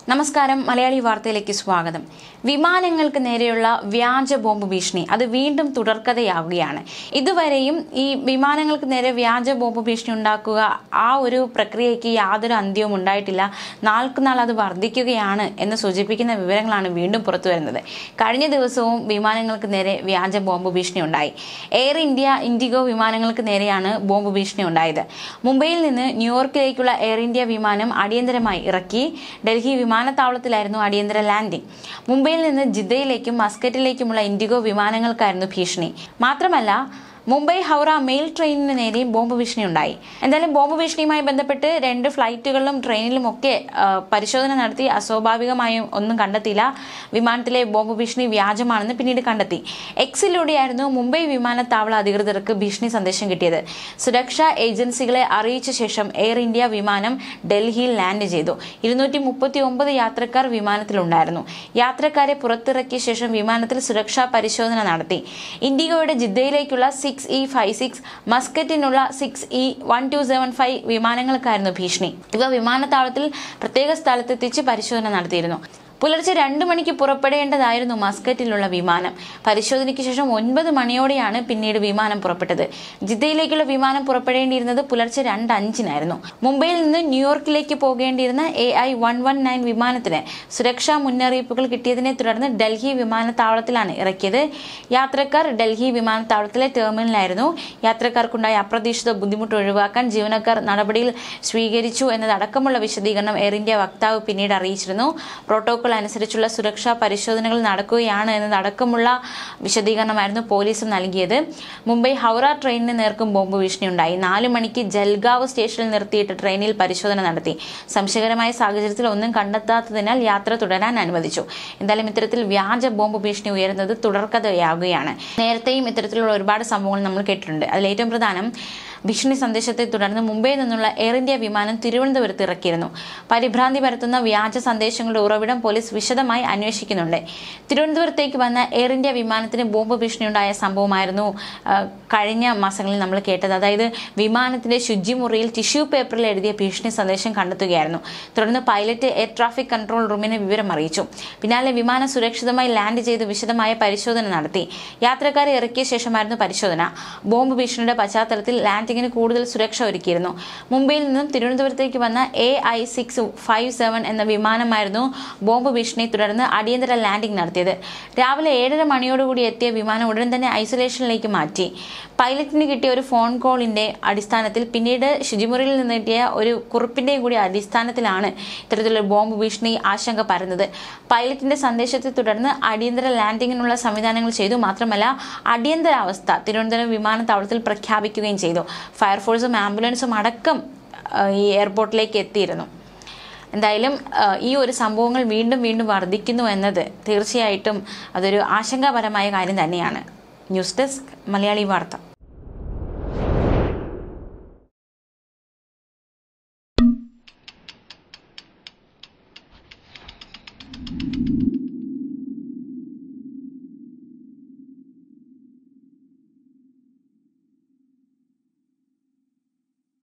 നമസ്കാരം മലയാളി വാർത്തയിലേക്ക് സ്വാഗതം വിമാനങ്ങൾക്ക് നേരെയുള്ള വ്യാജ ബോംബ് ഭീഷണി അത് വീണ്ടും തുടർക്കഥയാവുകയാണ് ഇതുവരെയും ഈ വിമാനങ്ങൾക്ക് നേരെ വ്യാജ ബോംബ് ഭീഷണി ഉണ്ടാക്കുക ആ ഒരു പ്രക്രിയയ്ക്ക് യാതൊരു അന്ത്യവും ഉണ്ടായിട്ടില്ല നാൾക്കുനാൾ അത് വർദ്ധിക്കുകയാണ് എന്ന് സൂചിപ്പിക്കുന്ന വിവരങ്ങളാണ് വീണ്ടും പുറത്തു വരുന്നത് കഴിഞ്ഞ ദിവസവും വിമാനങ്ങൾക്ക് നേരെ വ്യാജ ബോംബ് ഭീഷണി ഉണ്ടായി എയർ ഇന്ത്യ ഇൻഡിഗോ വിമാനങ്ങൾക്ക് നേരെയാണ് ബോംബ് ഭീഷണി ഉണ്ടായത് മുംബൈയിൽ നിന്ന് ന്യൂയോർക്കിലേക്കുള്ള എയർ ഇന്ത്യ വിമാനം അടിയന്തരമായി ഇറക്കി ഡൽഹി വിമാനത്താവളത്തിലായിരുന്നു അടിയന്തര ലാൻഡിംഗ് മുംബൈയിൽ നിന്ന് ജിദ്ദയിലേക്കും മസ്കറ്റിലേക്കുമുള്ള ഇൻഡിഗോ വിമാനങ്ങൾക്കായിരുന്നു ഭീഷണി മാത്രമല്ല മുംബൈ ഹൗറ മെയിൽ ട്രെയിനിന് നേരെയും ബോംബ് ഭീഷണി ഉണ്ടായി എന്തായാലും ബോംബ് ഭീഷണിയുമായി ബന്ധപ്പെട്ട് രണ്ട് ഫ്ലൈറ്റുകളിലും ട്രെയിനിലും ഒക്കെ ആ, പരിശോധന നടത്തി അസ്വാഭാവികമായും ഒന്നും കണ്ടെത്തിയില്ല വിമാനത്തിലെ ബോംബ് ഭീഷണി വ്യാജമാണെന്ന് പിന്നീട് കണ്ടെത്തി എക്സിലൂടെയായിരുന്നു മുംബൈ വിമാനത്താവള അധികൃതർക്ക് ഭീഷണി സന്ദേശം കിട്ടിയത് സുരക്ഷാ ഏജൻസികളെ അറിയിച്ച ശേഷം എയർ ഇന്ത്യ വിമാനം ഡൽഹിയിൽ ലാൻഡ് ചെയ്തു ഇരുന്നൂറ്റി മുപ്പത്തി ഒമ്പത് യാത്രക്കാർ വിമാനത്തിലുണ്ടായിരുന്നു യാത്രക്കാരെ പുറത്തിറക്കിയ ശേഷം വിമാനത്തിൽ സുരക്ഷാ പരിശോധന നടത്തി ഇൻഡിഗോയുടെ ജിദ്ദയിലേക്കുള്ള സിക്സ് ഇ ഫൈവ് സിക്സ് മസ്കറ്റിനുള്ള six E one two seven five വിമാനങ്ങൾക്കായിരുന്നു ഭീഷണി ഇവ വിമാനത്താവളത്തിൽ പ്രത്യേക സ്ഥലത്തെത്തിച്ച് പരിശോധന നടത്തിയിരുന്നു പുലർച്ചെ രണ്ട് മണിക്ക് പുറപ്പെടേണ്ടതായിരുന്നു മസ്കറ്റിലുള്ള വിമാനം പരിശോധനയ്ക്ക് ശേഷം ഒൻപത് മണിയോടെയാണ് പിന്നീട് വിമാനം പുറപ്പെട്ടത് ജിദ്ദയിലേക്കുള്ള വിമാനം പുറപ്പെടേണ്ടിയിരുന്നത് പുലർച്ചെ രണ്ട് അഞ്ചിനായിരുന്നു മുംബൈയിൽ നിന്ന് ന്യൂയോർക്കിലേക്ക് പോകേണ്ടിയിരുന്ന A I one one nine വിമാനത്തിന് സുരക്ഷാ മുന്നറിയിപ്പുകൾ കിട്ടിയതിനെ തുടർന്ന് ഡൽഹി വിമാനത്താവളത്തിലാണ് ഇറക്കിയത് യാത്രക്കാർ ഡൽഹി വിമാനത്താവളത്തിലെ ടെർമിനലായിരുന്നു യാത്രക്കാർക്കുണ്ടായ അപ്രതീക്ഷിത ബുദ്ധിമുട്ട് ഒഴിവാക്കാൻ ജീവനക്കാർ നടപടിയിൽ സ്വീകരിച്ചു എന്നതടക്കമുള്ള വിശദീകരണം എയർ ഇന്ത്യ വക്താവ് പിന്നീട് അറിയിച്ചിരുന്നു പ്രോട്ടോകോൾ അനുസരിച്ചുള്ള സുരക്ഷാ പരിശോധനകൾ നടക്കുകയാണ് എന്നതടക്കമുള്ള വിശദീകരണമായിരുന്നു പോലീസ് നൽകിയത് മുംബൈ ഹൗറ ട്രെയിനിന് നേർക്കും ബോംബ് ഭീഷണി ഉണ്ടായി നാല് മണിക്ക് ജൽഗാവ് സ്റ്റേഷനിൽ നിർത്തിയിട്ട് ട്രെയിനിൽ പരിശോധന നടത്തി സംശയകരമായ സാഹചര്യത്തിൽ ഒന്നും കണ്ടെത്താത്തതിനാൽ യാത്ര തുടരാൻ അനുവദിച്ചു എന്തായാലും ഇത്തരത്തിൽ വ്യാജ ബോംബ് ഭീഷണി ഉയരുന്നത് തുടർക്കഥയാകുകയാണ് നേരത്തെയും ഇത്തരത്തിലുള്ള ഒരുപാട് സംഭവങ്ങൾ നമ്മൾ കേട്ടിട്ടുണ്ട് അതിൽ ഏറ്റവും പ്രധാനം ഭീഷണി സന്ദേശത്തെ തുടർന്ന് മുംബൈയിൽ നിന്നുള്ള എയർ ഇന്ത്യ വിമാനം തിരുവനന്തപുരത്ത് ഇറക്കിയിരുന്നു പരിഭ്രാന്തി പരത്തുന്ന വ്യാജ സന്ദേശങ്ങളുടെ ഉറവിടം പോലീസ് വിശദമായി അന്വേഷിക്കുന്നുണ്ട് തിരുവനന്തപുരത്തേക്ക് വന്ന എയർ ഇന്ത്യ വിമാനത്തിന് ബോംബ് ഭീഷണിയുണ്ടായ സംഭവമായിരുന്നു ആ, കഴിഞ്ഞ മാസങ്ങളിൽ നമ്മൾ കേട്ടത് അതായത് വിമാനത്തിന്റെ ശുചിമുറിയിൽ ടിഷ്യൂ പേപ്പറിൽ എഴുതിയ ഭീഷണി സന്ദേശം കണ്ടെത്തുകയായിരുന്നു തുടർന്ന് പൈലറ്റ് എയർ ട്രാഫിക് കൺട്രോൾ റൂമിനെ വിവരം അറിയിച്ചു പിന്നാലെ വിമാനം സുരക്ഷിതമായി ലാൻഡ് ചെയ്ത് വിശദമായ പരിശോധന നടത്തി യാത്രക്കാരെ ഇറക്കിയ ശേഷമായിരുന്നു പരിശോധന ബോംബ് ഭീഷണിയുടെ പശ്ചാത്തലത്തിൽ ലാൻഡിങ്ങിന് കൂടുതൽ സുരക്ഷ ഒരുക്കിയിരുന്നു മുംബൈയിൽ നിന്നും തിരുവനന്തപുരത്തേക്ക് വന്ന A I six five seven എന്ന വിമാനമായിരുന്നു ബോംബ് ഭീഷണി തുടർന്ന് അടിയന്തര ലാൻഡിംഗ് നടത്തിയത് രാവിലെ ഏഴര മണിയോടുകൂടി എത്തിയ വിമാനം ഉടൻ തന്നെ ഐസൊലേഷനിലേക്ക് മാറ്റി പൈലറ്റിന് കിട്ടിയ ഒരു ഫോൺ കോളിന്റെ അടിസ്ഥാനത്തിൽ പിന്നീട് ശുചിമുറിയിൽ നിന്ന് കിട്ടിയ ഒരു കുറിപ്പിന്റെയും കൂടി അടിസ്ഥാനത്തിലാണ് ഇത്തരത്തിലൊരു ബോംബ് ഭീഷണി ആശങ്ക പരന്നത് പൈലറ്റിന്റെ സന്ദേശത്തെ തുടർന്ന് അടിയന്തര ലാൻഡിങ്ങിനുള്ള സംവിധാനങ്ങൾ ചെയ്തു മാത്രമല്ല അടിയന്തരാവസ്ഥ തിരുവനന്തപുരം വിമാനത്താവളത്തിൽ പ്രഖ്യാപിക്കുകയും ചെയ്തു ഫയർഫോഴ്സും ആംബുലൻസും അടക്കം ആ, ഈ എയർപോർട്ടിലേക്ക് എത്തിയിരുന്നു എന്തായാലും ആ, ഈ ഒരു സംഭവങ്ങൾ വീണ്ടും വീണ്ടും വർദ്ധിക്കുന്നു എന്നത് തീർച്ചയായിട്ടും അതൊരു ആശങ്കാപരമായ കാര്യം തന്നെയാണ് ന്യൂസ് ഡെസ്ക് മലയാളി വാർത്ത